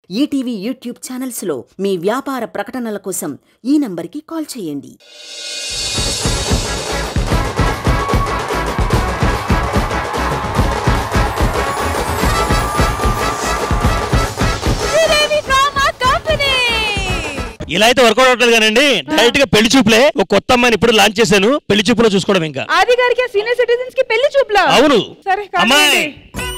ETV YouTube ఛానల్స్లో మీ వ్యాపార ప్రకటనల కోసం ఈ నంబర్కి కాల్ చేయండి ఇలా అయితే వర్కౌట్ అవట్లేదు కానండి డైరెక్ట్ గా పెళ్లి చూపులే ఒక కొత్త అమ్మాయిని ఇప్పుడు లాంచ్ చేశాను పెళ్లి చూపులో చూసుకోవడం ఇంకా ఆది గారికి సీనియర్ సిటిజన్స్ కి పెళ్లి చూపులా అవును సరే అమ్మాయి కానివ్వండి.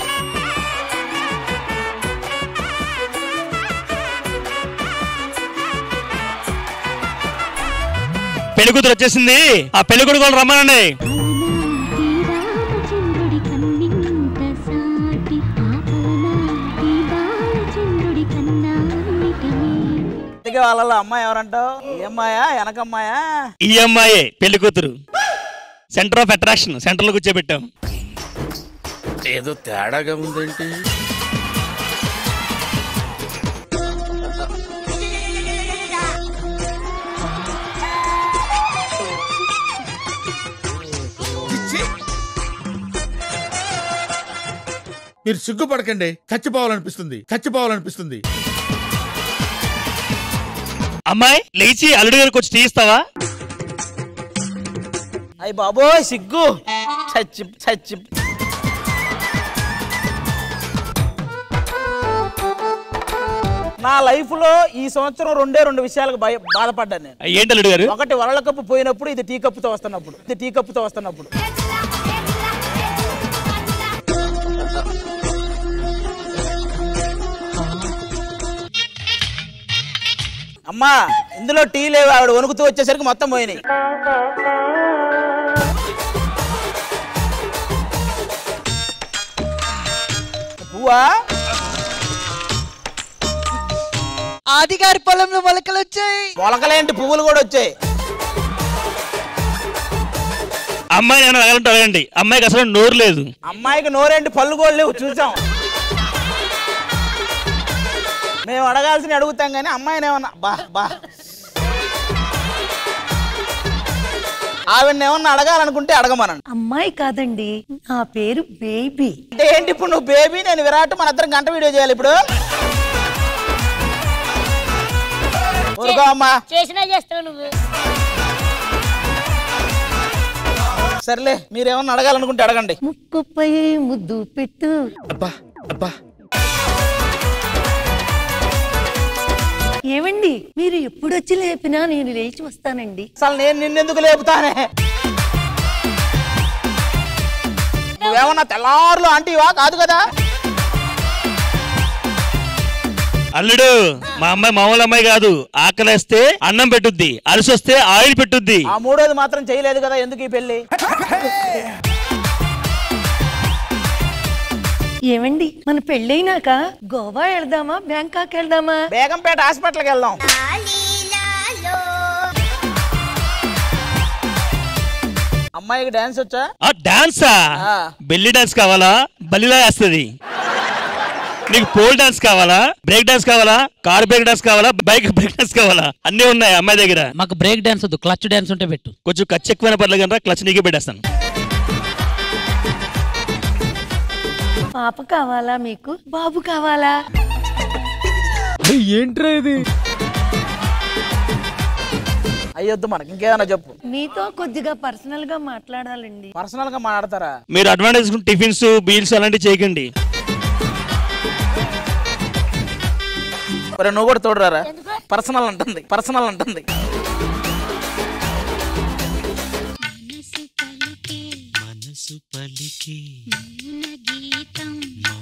పెళ్లి కూతురు వచ్చేసింది ఆ పెళ్లి కొడుకు వాళ్ళు రమ్మనండి రామచంద్రుడి కన్నింత సాటి ఆపలనాటి బాలచంద్రుడి కన్నాన్నిటమే ఇంతకీ వాళ్ళలో అమ్మాయి ఎవరంటావు ఈ అమ్మాయా వెనకమ్మాయా ఈ అమ్మాయే పెళ్లి కూతురు సెంటర్ ఆఫ్ అట్రాక్షన్ సెంటర్ లో కూర్చోబెట్టాం ఏదో తేడాగా ఉందేంటి మీరు సిగ్గుపడకండి చచ్చిపోవాలనిపిస్తుంది చచ్చిపోవాలనిపిస్తుంది అమ్మాయి లేచి అల్లుడి గారికి వచ్చి టీ ఇస్తావా అయ్యి బాబోయ్ సిగ్గు చచ్చి చచ్చి నా లైఫ్ లో ఈ సంవత్సరం రెండే రెండు విషయాలకు భయ బాధపడ్డాను నేను ఏంటి అల్లుడు గారు ఒకటి వరల్డ్ కప్ పోయినప్పుడు ఇది టీ కప్పుతో వస్తున్నప్పుడు ఇది టీ కప్పుతో వస్తున్నప్పుడు అమ్మా ఇందులో టీ లేవు ఆవిడ వణుకుతూ వచ్చేసరికి మొత్తం పోయినాయి పువ్వా ఆదిగారి పొలంలో మొలకలు వచ్చాయి మొలకలేంటి పువ్వులు కూడా వచ్చాయి అమ్మాయి నేను అడగాలంటే అడగండి అమ్మాయికి అసలు నోరు లేదు అమ్మాయికి నోరేంటి పళ్ళు కూడా లేవు చూసాం మేము అడగాల్సిన అడుగుతాం కానీ అమ్మాయిని ఏమన్నా బా బా ఆవిడని ఏమన్నా అడగాలనుకుంటే అడగమనండి అమ్మాయి కాదండి నా పేరు బేబీ అంటే ఏంటి ఇప్పుడు నువ్వు బేబీ నేను విరాట్ మన ఇద్దరం గంట వీడియో చేయాలి ఇప్పుడు ఊరుకో అమ్మా చేసినా చేస్తావు నువ్వు సర్లే మీరేమన్నా అడగాలనుకుంటే అడగండి ముక్కుపై ముద్దు పెట్టు అబ్బా అబ్బా ఏమండి మీరు ఎప్పుడు వచ్చి లేపినా నేను లేచి వస్తానండి అసలు నేను నిన్నెందుకు లేపుతానే నువ్వేమన్నా తెల్లారులు ఆంటీవా కాదు కదా అల్లుడు మా అమ్మాయి మామూలు అమ్మాయి కాదు ఆకలేస్తే అన్నం పెట్టుద్ది అలసొస్తే ఆయిల్ పెట్టుద్ది ఆ మూడోది మాత్రం చేయలేదు కదా ఎందుకు ఈ పెళ్లి ఏమండి మన పెళ్ళైనాక గోవా వెళ్దామా బ్యాంకాక్ వెళ్దామా బేగంపేట హాస్పిటల్కి వెళ్దాం అమ్మాయికి డాన్స్ వచ్చా ఆ డాన్సా ఆ. బెల్లి డాన్స్ కావాలా బల్లిలా వేస్తుంది నీకు పోల్ డాన్స్ కావాలా బ్రేక్ డాన్స్ కావాలా కార్ బ్రేక్ డాన్స్ కావాలా బైక్ బ్రేక్ డాన్స్ కావాలా అన్నీ ఉన్నాయి అమ్మాయి దగ్గర మాకు బ్రేక్ డాన్స్ వద్దు క్లచ్ డాన్స్ ఉంటే పెట్టు కొంచెం ఖర్చు ఎక్కువైన పర్లేదు కనుక క్లచ్ నీకే పెట్టేస్తాను పాప కావాలా మీకు బాబు కావాలా అయ్యొద్దు మనకి ఇంకేమైనా చెప్పు మీతో కొద్దిగా పర్సనల్ గా మాట్లాడాలండి పర్సనల్ గా మాట్లాడతారా మీరు అడ్వాంటేజ్ టిఫిన్స్ బీల్స్ అలాంటివి చేయకండి మరి నువ్వు కూడా తోడురారా పర్సనల్ అంటుంది పర్సనల్ అంటుంది మనసు పలికే మౌన గీతం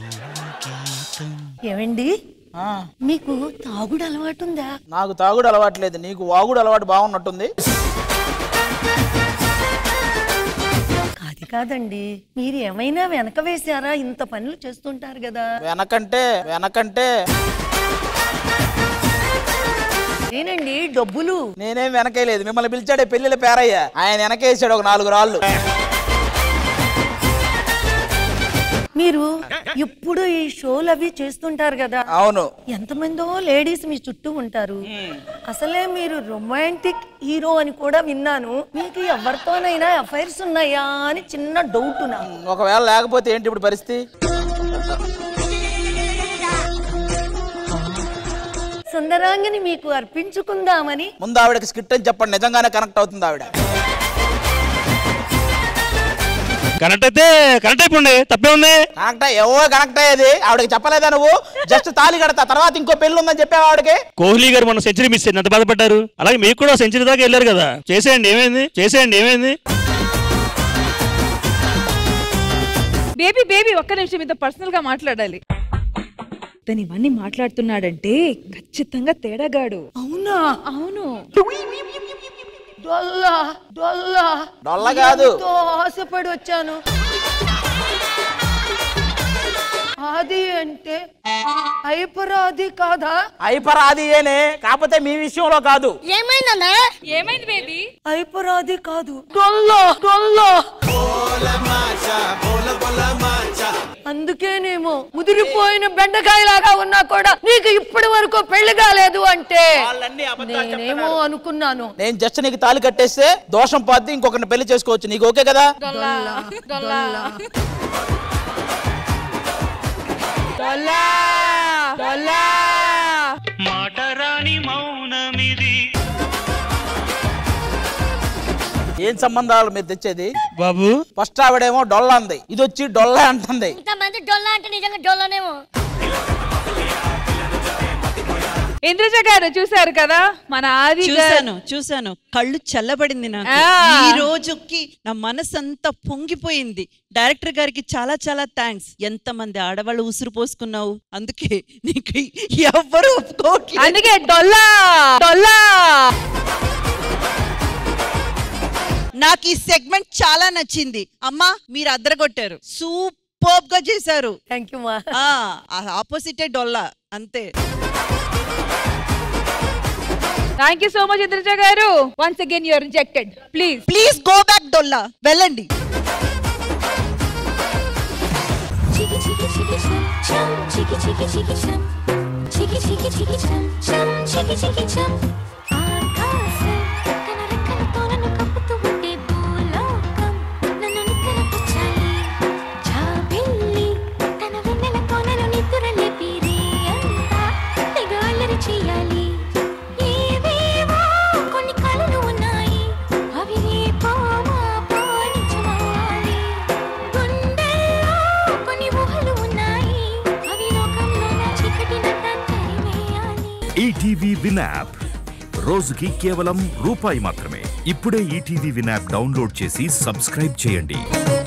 ఏమండి ఆ, మీకు తాగుడు అలవాటు ఉందా నాకు తాగుడు అలవాట్లేదు నీకు వాగుడు అలవాటు బాగున్నట్టుంది కాదు కాదండి మీరు ఏమైనా వెనక వేశారా ఇంత పనులు చేస్తుంటారు కదా వెనకంటే వెనకంటే ఏనండి డబ్బులు నేనేం వెనకేయలేదు మిమ్మల్ని పిలిచాడే పెళ్లిల పేరయ్య ఆయన వెనకేసాడు ఒక నాలుగు రాళ్ళు మీరు ఎప్పుడు ఈ షోలు అవి చేస్తుంటారు కదా అవును ఎంతమందో లేడీస్ మీ చుట్టూ ఉంటారు అసలే మీరు రొమాంటిక్ హీరో అని కూడా విన్నాను మీకు ఎవరితోనైనా అఫైర్స్ ఉన్నాయా అని చిన్న డౌట్ నాకు ఒకవేళ లేకపోతే ఏంటి ఇప్పుడు పరిస్థితి సుందరాంగిని మీకు అర్పించుకుందామని ముందు ఆవిడకి స్కిట్ అని చెప్పండి నిజంగానే కనెక్ట్ అవుతుంది ఆవిడ కరెక్ట్ అయితే కరెక్ట్ అయిపోండి తప్పే ఉంది కనెక్ట్ ఏవో కనెక్ట్ అయ్యేది ఆవిడకి చెప్పలేదా నువ్వు జస్ట్ తాళి కడతా తర్వాత ఇంకో పెళ్లి ఉందని చెప్పావు ఆవిడకి కోహ్లీ గారు మొన్న సెంచరీ మిస్ అయింది ఎంత బాధపడ్డారు అలాగే మీకు కూడా సెంచరీ దాకా వెళ్ళారు కదా చేసేయండి ఏమైంది చేసేయండి ఏమైంది బేబీ బేబీ ఒక్క నిమిషం ఇంత పర్సనల్ గా మాట్లాడాలి తను ఇవన్నీ మాట్లాడుతున్నాడంటే ఖచ్చితంగా తేడాగాడు అవునా అవును డొల్లా డొల్లా డొల్ల కాదు. ఎంతో ఆశపడి వచ్చాను ఆది అంటే హైపరాది కాదా హైపరాది ఏనే కాకపోతే మీ విషయంలో కాదు ఏమైందన్నా ఏమైంది బేబీ హైపరాది కాదు డొల్లా డొల్లా అందుకేనేమో ముదిరిపోయిన బెండకాయలాగా ఉన్నా కూడా నీకు ఇప్పటి వరకు పెళ్లి కాలేదు అంటే వాళ్ళన్నీ అబద్ధాలు నేనేమో అనుకున్నాను నేను జస్ట్ నీకు తాళి కట్టేస్తే దోషం పోద్ది ఇంకొకరిని పెళ్లి చేసుకోవచ్చు నీకు ఓకే కదా డొల్లా డొల్లా డొల్లా డొల్లా ఏం సంబంధాలు మీరు తెచ్చేది బాబు ఫస్ట్ ఆవిడేమో డొల్ల అంది ఇది వచ్చి డొల్ల అంటుంది ఇంతమంది డొల్లా అంటే నిజంగా డొల్లనేమో ఇంద్రజ గారు చూసారు కదా మన ఆది గారు చూశాను చూశాను కళ్ళు చల్లబడింది నాకు ఆ. ఈ రోజుకి నా మనసు అంతా పొంగిపోయింది డైరెక్టర్ గారికి చాలా చాలా థ్యాంక్స్ ఎంత మంది ఆడవాళ్ళు ఉసురు పోసుకున్నావు అందుకే నీకు ఎవ్వరు ఒప్పుకోవట్లేదు అందుకే డొల్లా డొల్లా నాకు ఈ సెగ్మెంట్ చాలా నచ్చింది అమ్మా మీరు అద్దరగొట్టారు సూపర్ గా చేశారు థ్యాంక్ యూ మా ఆపోజిటే డొల్లా అంతే thank you so much Indraja గారు once again you're rejected please please go back డొల్లా వెళ్ళండి చికి చికి చికి చం చం చికి చికి చికి చం చికి చికి చికి చం చం చికి చికి చం ఆకాశం తన రెక్కలతో నన్ను కప్పుతూ ఉంటే భూలోకం నన్ను నిద్రపుచ్చాలి జాబిల్లి తన వెన్నెలతో నన్ను నిద్రలేపి రే అంతా తెగ అల్లరి చేయాలి ఏవేవో కొన్ని కలలు ఉన్నాయి అవి రేపో మాపో నిజమవ్వాలి గుండెల్లో కొన్ని ఊహలు ఉన్నాయి అవి లోకంలో నా చీకటినంత తరిమేయాలి ఈటీవీ విన్ యాప్ రోజుకి కేవలం రూపాయి మాత్రమే ఇప్పుడే ఈటీవీ విన్ యాప్ డౌన్లోడ్ చేసి సబ్స్క్రైబ్ చేయండి